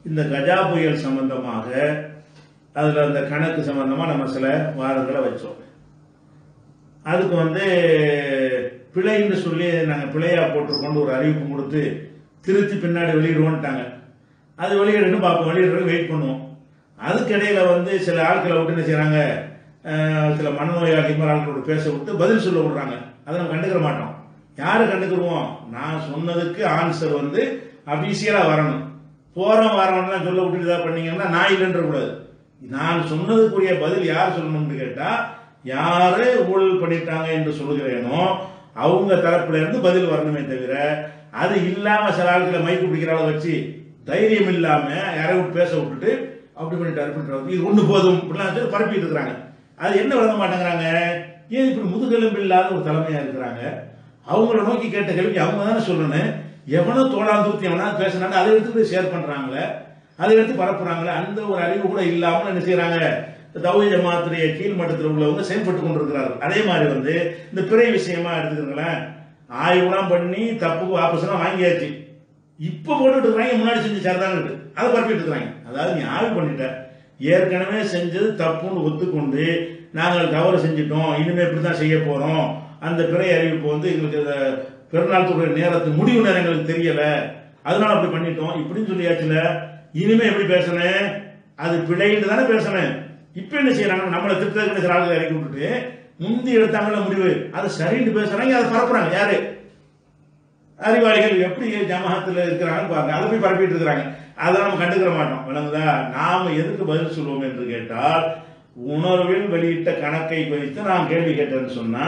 இந்த கஜா புயல் சம்பந்தமாக அதில் அந்த கணக்கு சம்பந்தமாக நம்ம சில வாதங்களை வச்சோம் அதுக்கு வந்து பிழைன்னு சொல்லி நாங்கள் பிழையா போட்டுக்கொண்டு ஒரு அறிவிப்பு கொடுத்து திருத்தி பின்னாடி வெளியிடுவோன்ட்டாங்க அது வெளியிடணும் பார்ப்போம் வெளியிடுறது வெயிட் பண்ணுவோம் அதுக்கிடையில வந்து சில ஆட்களை விட்டு என்ன செய்றாங்க அஹ், சில மனநோயாளி மாதிரி ஆட்களோட பேச விட்டு பதில் சொல்ல விடுறாங்க அதை நம்ம கண்டுக்கிற மாட்டோம் யாரு கண்டுக்கிடுவோம் நான் சொன்னதுக்கு ஆன்சர் வந்து அபிஷியலா வரணும் போறோம் வரணும்லாம் சொல்ல விட்டுட்டு இதாக பண்ணீங்கன்னா நான் இல்லைன்ற கூடாது நான் சொன்னதுக்குரிய பதில் யார் சொல்லணும்னு கேட்டா யாரு ஊழல் பண்ணிட்டாங்க என்று சொல்லுகிறேனோ அவங்க தரப்புல இருந்து பதில் வரணுமே தவிர அது இல்லாம சில ஆட்களை மைக்கு பிடிக்கிற ஆளை வச்சு தைரியம் இல்லாம யாரை விட்டு பேச விட்டுட்டு அப்படி பண்ணிட்டாரு பண்ணிட்டாரு இது ஒண்ணு போதும் இப்படிலாம் சொல்லி பரப்பிட்டு இருக்கிறாங்க அது என்ன வழங்க மாட்டேங்கிறாங்க ஏன் இப்படி முதுகெலும்பு இல்லாத ஒரு தலைமையா இருக்கிறாங்க அவங்கள நோக்கி கேட்ட கேள்வி அவங்க தானே சொல்லணும் எவனோ தோளாந்தூத்தி எவனா பேசினாங்க அதை எடுத்து போய் ஷேர் பண்றாங்களே அதை எடுத்து பரப்புறாங்களே அந்த ஒரு அறிவு கூட இல்லாமல் என்ன செய்யறாங்க தௌஹி ஜமாத்துடைய கீழ் மட்டத்தில் உள்ளவங்க செயல்பட்டு கொண்டிருக்கிறார்கள் அதே மாதிரி வந்து இந்த பிறை விஷயமா எடுத்துக்கிறீங்களேன் ஆய்வுலாம் பண்ணி தப்பு வாபஸ்லாம் வாங்கியாச்சு இப்ப போட்டுட்டு இருக்காங்க முன்னாடி செஞ்சு சரிதான் அதை பரப்பிட்டு இருக்காங்க அதாவது நீ ஆய்வு பண்ணிட்ட ஏற்கனவே செஞ்சது தப்புன்னு ஒத்துக்கொண்டு நாங்கள் தவறு செஞ்சிட்டோம் இனிமே இப்படித்தான் செய்ய போறோம் அந்த பிறை அறிவிப்பு வந்து எங்களுக்கு இந்த பெருநாள் தொகை நேரத்து முடிவு நேரம் எங்களுக்கு தெரியல அதனால அப்படி பண்ணிட்டோம் இப்படின்னு சொல்லியாச்சுல இனிமே எப்படி பேசணும் அது பிழைன்னு தானே பேசணும் இப்ப என்ன செய்யறாங்க நம்மளை திட்டத்துக்கு சில ஆளுங்க இறக்கி விட்டுட்டு முந்தி எடுத்தாங்கல்ல முடிவு அது சரின்னு பேசுறாங்க அதை பரப்புறாங்க யாரு அறிவாளிகள் எப்படி ஜமாத்துல இருக்கிறாங்கன்னு பாருங்க அதை போய் பரப்பிட்டு இருக்கிறாங்க அதை நம்ம கண்டுக்கிற மாட்டோம் விளங்குதா நாம எதுக்கு பதில் சொல்லுவோம் என்று கேட்டால் உணர்வில் வெளியிட்ட கணக்கை குறித்து நான் கேள்வி கேட்டேன்னு சொன்னா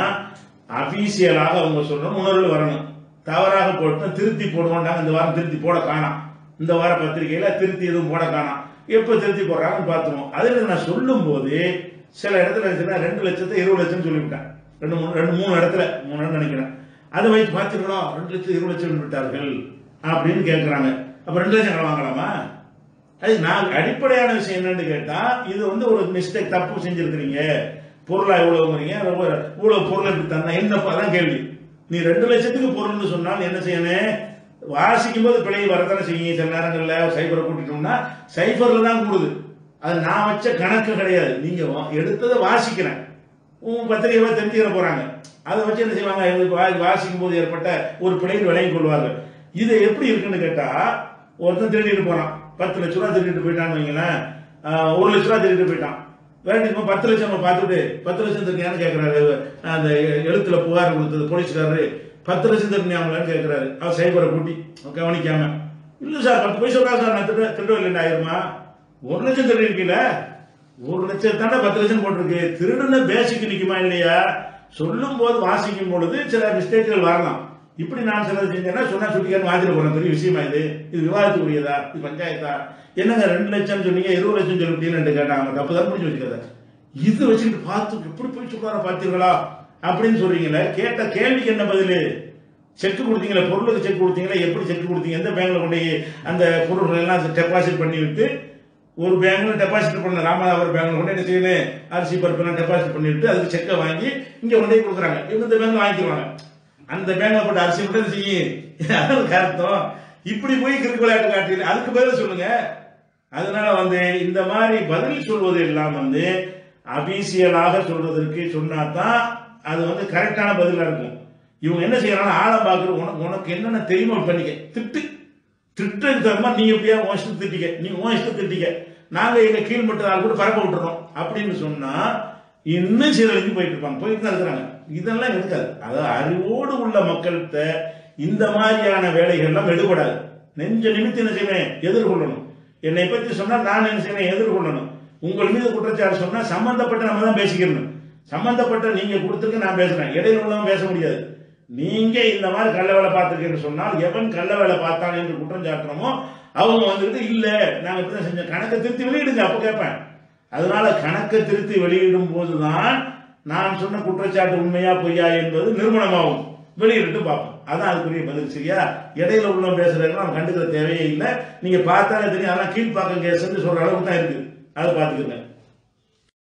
அபிஷியலாக அவங்க சொல்லணும் உணர்வில் வரணும் தவறாக போட்டு திருத்தி போடுவோம்டாங்க இந்த வாரம் திருத்தி போட காணாம் இந்த வார பத்திரிகையில திருத்தி எதுவும் போட காணாம் எப்ப திருத்தி போடுறாங்கன்னு பார்த்துருவோம் அதில் நான் சொல்லும் போது சில இடத்துல இருந்துச்சுன்னா ரெண்டு லட்சத்தை இருபது லட்சம் சொல்லிவிட்டேன் ரெண்டு மூணு ரெண்டு மூணு இடத்துல மூணு இடம் நினைக்கிறேன் அதை வைத்து பார்த்துக்கலாம் ரெண்டு லட்சம் இருபது லட்சம் விட்டார்கள் அப்படின்னு கேட்கறாங்க அப்ப ரெண்டு லட்சம் கடன் வாங்கலாமா அது நான் அடிப்படையான விஷயம் என்னன்னு கேட்டா இது வந்து ஒரு மிஸ்டேக் தப்பு செஞ்சிருக்கிறீங்க பொருளா இவ்வளவுங்கிறீங்க ரொம்ப இவ்வளவு பொருள் எப்படி தந்தா என்னப்பா தான் கேள்வி நீ ரெண்டு லட்சத்துக்கு பொருள்னு சொன்னால் என்ன செய்யணும் வாசிக்கும் போது பிழை வரதானே செய்யும் சில நேரங்கள்ல சைபரை கூட்டிட்டோம்னா சைபர்ல தான் கூடுது அது நான் வச்ச கணக்கு கிடையாது நீங்க வா- எடுத்ததை வாசிக்கிறேன் உன் பத்திரிகை தெரிஞ்சுக்கிற போறாங்க அதை வச்சு என்ன செய்வாங்க இது வா- வாசிக்கும் போது ஏற்பட்ட ஒரு பிழைன்னு விளங்கிக் கொள்வார்கள் இது எப்படி இருக்குன்னு கேட்டா ஒருத்தன் திருடிட்டு போறான் பத்து லட்ச ரூபா திருடிட்டு போயிட்டான்னு வைங்களேன் ஆஹ், ஒரு லட்ச ரூபா திருடிட்டு போயிட்டான் வேண்டி இப்ப பத்து லட்சம் நம்ம பார்த்துட்டு பத்து லட்சம் திருடியான்னு கேட்கிறாரு அந்த எழுத்துல புகார் கொடுத்தது போலீஸ்காரரு பத்து லட்சம் திருடியாங்களான்னு கேட்கிறாரு அவர் சைபரை கூட்டி கவனிக்காம இல்ல சார் பத்து பைசா தான் சார் நான் திருட திருட இல்லை ஆயிருமா ஒரு லட்சம் திருடி இருக்கீல ஒரு லட்சம் தானே பத்து லட்சம் போட்டிருக்கு திருடுன பேசிக் நிக்குமா இல்லையா சொல்லும் போது வாசிக்கும் பொழுது சில மிஸ்டேக்குகள் வரலாம் இப்படி நான் சிலது செஞ்சேன்னா சொன்னா சுட்டிக்கான்னு வாங்கிட்டு போறேன் பெரிய விஷயமா இது இது விவாதத்துக்குரியதா இது பஞ்சாயத்தா என்னங்க ரெண்டு லட்சம் சொன்னீங்க இருபது லட்சம் சொல்லிட்டீங்கன்னு கேட்டாங்க தப்பு தான் முடிச்சு வச்சுக்கிறத இது வச்சுக்கிட்டு பார்த்து எப்படி போய் சொல்றார பார்த்தீர்களா அப்படின்னு சொல்றீங்களே கேட்ட கேள்விக்கு என்ன பதில் செக் கொடுத்தீங்களா பொருளுக்கு செக் கொடுத்தீங்களா எப்படி செக் கொடுத்தீங்க எந்த பேங்க்ல கொண்டு போய் அந்த பொருள்கள் எல்லாம் டெபாசிட் பண்ணி விட்டு ஒரு பேங்க்ல டெபாசிட் பண்ண ராமநாதபுரம் பேங்க்ல கொண்டு என்ன செய்யணும் அரிசி பருப்பு எல்லாம் டெபாசிட் பண்ணிட்டு அதுக்கு செக்கை வாங்கி இங்க கொண்டு போய் கொடுக்குறாங்க இவங்க இந்த பேங்க்ல வாங்கிக்குவாங்க அந்த பேங்க்ல போட்டு அரிசி மட்டும் செய்யும் அதுக்கு அர்த்தம் இப்படி போய் கிரிக்கெட் விளையாட்டு காட்டி அதுக்கு பதில் சொல்லுங்க அதனால வந்து இந்த மாதிரி பதில் சொல்வது எல்லாம் வந்து அபிஷியலாக சொல்றதற்கு சொன்னாதான் அது வந்து கரெக்டான பதிலா இருக்கும் இவங்க என்ன செய்யறாங்க ஆழம் பார்க்குற உனக்கு உனக்கு என்னென்ன தெரியுமோ பண்ணிக்க திட்டு திட்டுக்கு தகுந்த நீ எப்படியா உன் இஷ்டம் திட்டிக்க நீ உன் இஷ்டம் திட்டிக்க நாங்க எங்க கீழ்மட்ட ஆள் கூட பரப்ப விட்டுறோம் அப்படின்னு சொன்னா இன்னும் சீரழிஞ்சு போயிட்டு இருப்பாங்க போயிட்டு தான் இருக்கிறாங்க இதெல்லாம் இருக்காது அதாவது அறிவோடு உள்ள மக்கள்கிட்ட இந்த மாதிரியான வேலைகள் எல்லாம் எடுபடாது நெஞ்ச நிமித்தி என்ன செய்வேன் எதிர்கொள்ளணும் என்னை பத்தி சொன்னா நான் என்ன செய்வேன் எதிர்கொள்ளணும் உங்கள் மீது குற்றச்சாட்டு சொன்னா சம்பந்தப்பட்ட நம்ம தான் பேசிக்கணும் சம்பந்தப்பட்ட நீங்க கொடுத்துருக்கு நான் பேசுறேன் இடையில உள்ளவன் பேச முடியாது நீங்க இந்த மாதிரி கள்ள வேலை பார்த்துருக்கேன்னு சொன்னால் எவன் கள்ள வேலை பார்த்தான் என்று குற்றம் சாட்டுறோமோ அவங்க வந்துட்டு இல்ல நாங்க இப்படிதான் செஞ்சோம் கணக்கை திருத்தி வெளியிடுங்க அப்ப கேட்பேன் அதனால கணக்கை திருத்தி வெளியிடும் போதுதான் நான் சொன்ன குற்றச்சாட்டு உண்மையா பொய்யா என்பது நிறுவனமாகும் வெளியிட்டு பார்ப்போம் அதான் அதுக்குரிய பதில் சரியா இடையில உள்ள பேசுறதுக்கு நம்ம கண்டுக்கிற தேவையே இல்லை நீங்க பார்த்தாலே தெரியும் அதெல்லாம் கீழ்ப்பாக்கம் கேஸ்ன்னு சொல்ற அளவுக்கு தான் இருக்கு அதை பார்த்துக்கோங்க